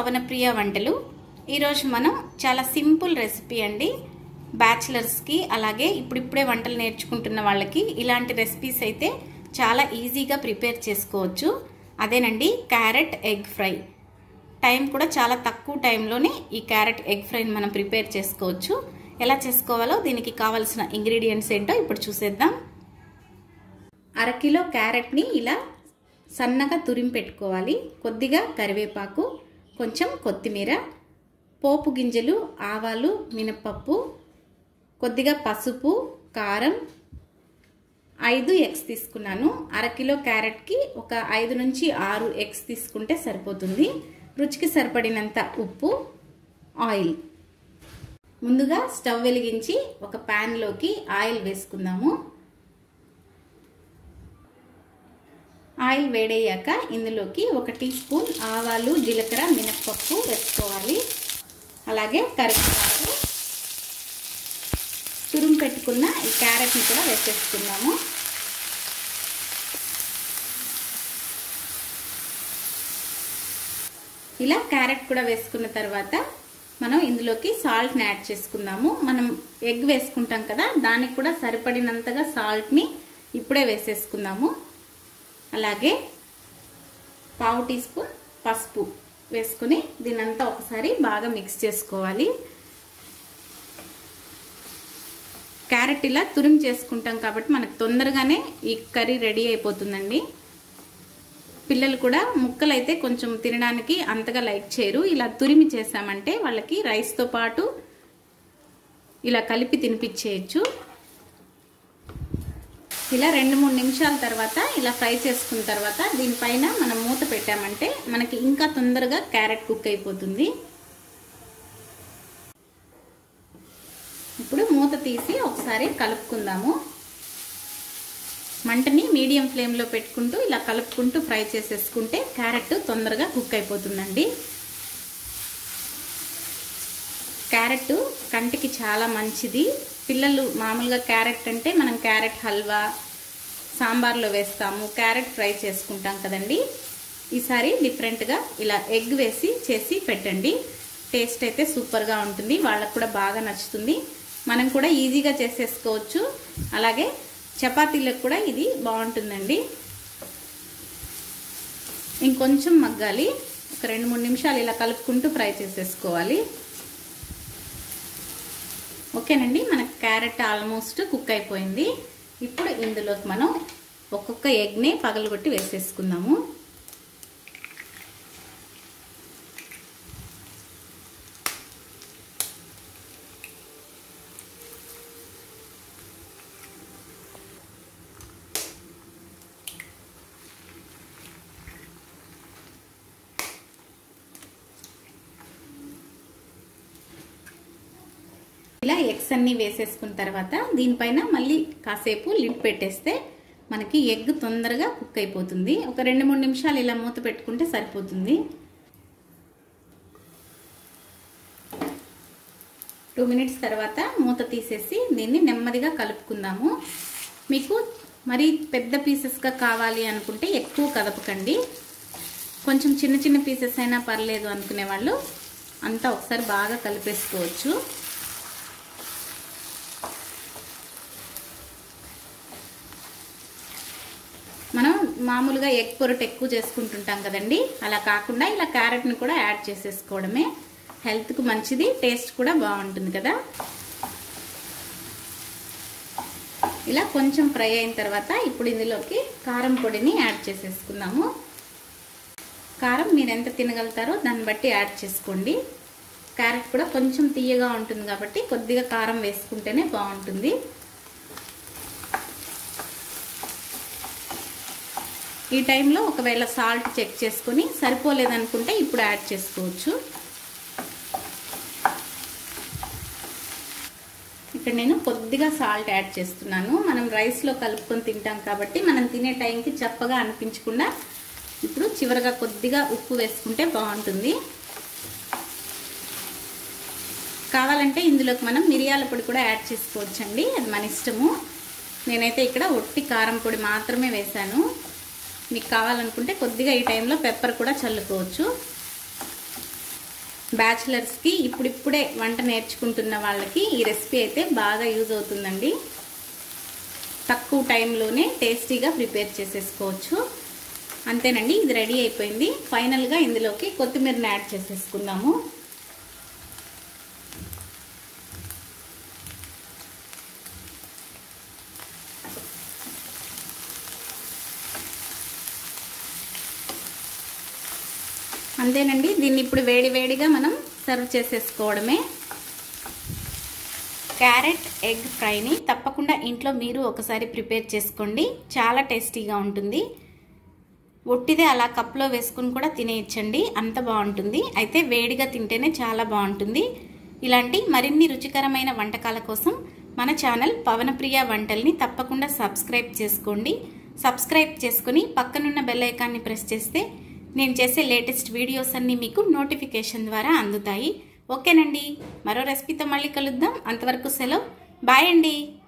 పవనప్రియ వంటలు ఈరోజు మనం చాలా సింపుల్ రెసిపీ అండి బ్యాచిలర్స్కి అలాగే ఇప్పుడిప్పుడే వంటలు నేర్చుకుంటున్న వాళ్ళకి ఇలాంటి రెసిపీస్ అయితే చాలా ఈజీగా ప్రిపేర్ చేసుకోవచ్చు అదేనండి క్యారెట్ ఎగ్ ఫ్రై టైం కూడా చాలా తక్కువ టైంలోనే ఈ క్యారెట్ ఎగ్ ఫ్రైని మనం ప్రిపేర్ చేసుకోవచ్చు ఎలా చేసుకోవాలో దీనికి కావలసిన ఇంగ్రీడియంట్స్ ఏంటో ఇప్పుడు చూసేద్దాం అరకిలో క్యారెట్ని ఇలా సన్నగా తురిమి పెట్టుకోవాలి కొద్దిగా కరివేపాకు కొంచెం కొత్తిమీర పోపు గింజలు ఆవాలు మినపప్పు కొద్దిగా పసుపు కారం ఐదు ఎగ్స్ తీసుకున్నాను అరకిలో క్యారెట్కి ఒక ఐదు నుంచి ఆరు ఎగ్స్ తీసుకుంటే సరిపోతుంది రుచికి సరిపడినంత ఉప్పు ఆయిల్ ముందుగా స్టవ్ వెలిగించి ఒక ప్యాన్లోకి ఆయిల్ వేసుకుందాము ఆయిల్ వేడయ్యాక ఇందులోకి ఒక టీ స్పూన్ ఆవాలు జీలకర్ర మినప్పప్పు వేసుకోవాలి అలాగే కరివేపాకు తురుము పెట్టుకున్న ఈ క్యారెట్ని కూడా వేసేసుకున్నాము ఇలా క్యారెట్ కూడా వేసుకున్న తర్వాత మనం ఇందులోకి సాల్ట్ని యాడ్ చేసుకుందాము మనం ఎగ్ వేసుకుంటాం కదా దానికి కూడా సరిపడినంతగా సాల్ట్ని ఇప్పుడే వేసేసుకుందాము అలాగే పావు టీ స్పూన్ పసుపు వేసుకుని దీనంతా ఒకసారి బాగా మిక్స్ చేసుకోవాలి క్యారెట్ ఇలా తురిమి చేసుకుంటాం కాబట్టి మనకు తొందరగానే ఈ కర్రీ రెడీ అయిపోతుందండి పిల్లలు కూడా ముక్కలు అయితే కొంచెం తినడానికి అంతగా లైక్ చేయరు ఇలా తురిమి చేసామంటే వాళ్ళకి రైస్తో పాటు ఇలా కలిపి తినిపించేయచ్చు ఇలా రెండు మూడు నిమిషాల తర్వాత ఇలా ఫ్రై చేసుకున్న తర్వాత దీనిపైన మనం మూత పెట్టామంటే మనకి ఇంకా తొందరగా క్యారెట్ కుక్ అయిపోతుంది ఇప్పుడు మూత తీసి ఒకసారి కలుపుకుందాము మంటని మీడియం ఫ్లేమ్లో పెట్టుకుంటూ ఇలా కలుపుకుంటూ ఫ్రై చేసేసుకుంటే క్యారెట్ తొందరగా కుక్ అయిపోతుందండి క్యారెట్ కంటికి చాలా మంచిది పిల్లలు మామూలుగా క్యారెట్ అంటే మనం క్యారెట్ హల్వా సాంబార్లో వేస్తాము క్యారెట్ ఫ్రై చేసుకుంటాం కదండి ఈసారి డిఫరెంట్గా ఇలా ఎగ్ వేసి చేసి పెట్టండి టేస్ట్ అయితే సూపర్గా ఉంటుంది వాళ్ళకు కూడా బాగా నచ్చుతుంది మనం కూడా ఈజీగా చేసేసుకోవచ్చు అలాగే చపాతీలకు కూడా ఇది బాగుంటుందండి ఇంకొంచెం మగ్గాలి ఒక రెండు మూడు నిమిషాలు ఇలా కలుపుకుంటూ ఫ్రై చేసేసుకోవాలి ఓకేనండి మనకు క్యారెట్ ఆల్మోస్ట్ కుక్ అయిపోయింది ఇప్పుడు ఇందులోకి మనం ఒక్కొక్క ఎగ్ని పగలగొట్టి వేసేసుకుందాము ఇలా ఎగ్స్ అన్నీ వేసేసుకున్న తర్వాత దీనిపైన మళ్ళీ కాసేపు లిడ్ పెట్టేస్తే మనకి ఎగ్ తొందరగా కుక్ అయిపోతుంది ఒక రెండు మూడు నిమిషాలు ఇలా మూత పెట్టుకుంటే సరిపోతుంది టూ మినిట్స్ తర్వాత మూత తీసేసి దీన్ని నెమ్మదిగా కలుపుకుందాము మీకు మరీ పెద్ద పీసెస్గా కావాలి అనుకుంటే ఎక్కువ కదపకండి కొంచెం చిన్న చిన్న పీసెస్ అయినా పర్లేదు అనుకునే వాళ్ళు అంతా ఒకసారి బాగా కలిపేసుకోవచ్చు మనం మామూలుగా ఎగ్ పొరటు ఎక్కువ చేసుకుంటుంటాం కదండి అలా కాకుండా ఇలా క్యారెట్ని కూడా యాడ్ చేసేసుకోవడమే హెల్త్కు మంచిది టేస్ట్ కూడా బాగుంటుంది కదా ఇలా కొంచెం ఫ్రై అయిన తర్వాత ఇప్పుడు ఇందులోకి కారం పొడిని యాడ్ చేసేసుకుందాము కారం మీరు ఎంత తినగలుగుతారో దాన్ని బట్టి యాడ్ చేసుకోండి క్యారెట్ కూడా కొంచెం తీయగా ఉంటుంది కాబట్టి కొద్దిగా కారం వేసుకుంటేనే బాగుంటుంది ఈ టైంలో ఒకవేళ సాల్ట్ చెక్ చేసుకొని సరిపోలేదనుకుంటే ఇప్పుడు యాడ్ చేసుకోవచ్చు ఇక్కడ నేను కొద్దిగా సాల్ట్ యాడ్ చేస్తున్నాను మనం రైస్లో కలుపుకొని తింటాం కాబట్టి మనం తినే టైంకి చప్పగా అనిపించకుండా ఇప్పుడు చివరిగా కొద్దిగా ఉప్పు వేసుకుంటే బాగుంటుంది కావాలంటే ఇందులోకి మనం మిరియాల పొడి కూడా యాడ్ చేసుకోవచ్చండి అది మన ఇష్టము నేనైతే ఇక్కడ ఒట్టి కారం పొడి మాత్రమే వేశాను మీకు కావాలనుకుంటే కొద్దిగా ఈ టైంలో పెప్పర్ కూడా చల్లుకోవచ్చు బ్యాచిలర్స్కి ఇప్పుడిప్పుడే వంట నేర్చుకుంటున్న వాళ్ళకి ఈ రెసిపీ అయితే బాగా యూజ్ అవుతుందండి తక్కువ టైంలోనే టేస్టీగా ప్రిపేర్ చేసేసుకోవచ్చు అంతేనండి ఇది రెడీ అయిపోయింది ఫైనల్గా ఇందులోకి కొత్తిమీరని యాడ్ చేసేసుకుందాము అంతేనండి దీన్ని ఇప్పుడు వేడి వేడిగా మనం సర్వ్ చేసేసుకోవడమే క్యారెట్ ఎగ్ ఫ్రైని తప్పకుండా ఇంట్లో మీరు ఒకసారి ప్రిపేర్ చేసుకోండి చాలా టేస్టీగా ఉంటుంది ఒట్టిదే అలా కప్లో వేసుకుని కూడా తినేయచ్చండి అంత బాగుంటుంది అయితే వేడిగా తింటేనే చాలా బాగుంటుంది ఇలాంటి మరిన్ని రుచికరమైన వంటకాల కోసం మన ఛానల్ పవనప్రియ వంటల్ని తప్పకుండా సబ్స్క్రైబ్ చేసుకోండి సబ్స్క్రైబ్ చేసుకుని పక్కనున్న బెల్ ఐకాన్ని ప్రెస్ చేస్తే నేను చేసే లేటెస్ట్ వీడియోస్ అన్నీ మీకు నోటిఫికేషన్ ద్వారా అందుతాయి ఓకేనండి మరో రెసిపీతో మళ్ళీ కలుద్దాం అంతవరకు సెలవు బాయ్ అండి